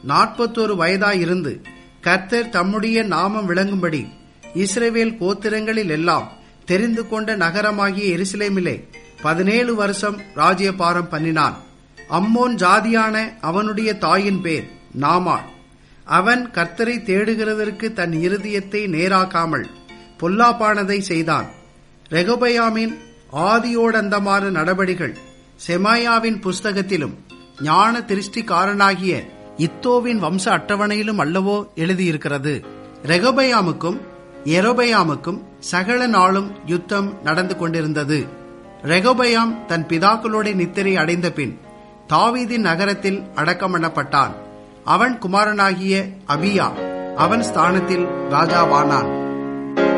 நாற்பத்தோரு வயதாயிருந்து கர்த்தர் தம்முடைய நாமம் விளங்கும்படி இஸ்ரவேல் கோத்திரங்களில் எல்லாம் தெரிந்து கொண்ட நகரமாகிய எருசலேமிலே பதினேழு வருஷம் ராஜ்யபாரம் பண்ணினான் அம்மோன் ஜாதியான அவனுடைய தாயின் பேர் நாமாள் அவன் கர்த்தரை தேடுகிறதற்கு தன் இருதயத்தை நேராக்காமல் பொல்லாப்பானதை செய்தான் ரெகபயாமின் ஆதியோடந்தமான நடபடிகள் செமாயாவின் புஸ்தகத்திலும் ஞான திருஷ்டிக்காரனாகிய இத்தோவின் வம்ச அட்டவணையிலும் அல்லவோ எழுதியிருக்கிறது ரெகபயாமுக்கும் எரோபயாமுக்கும் சகல நாளும் யுத்தம் நடந்து கொண்டிருந்தது ரெகோபயாம் தன் பிதாக்களோட நித்திரை அடைந்த பின் தாவீதின் நகரத்தில் அடக்கமண்ணப்பட்டான் அவன் குமாரனாகிய அபியா அவன் ஸ்தானத்தில் ராஜாவானான்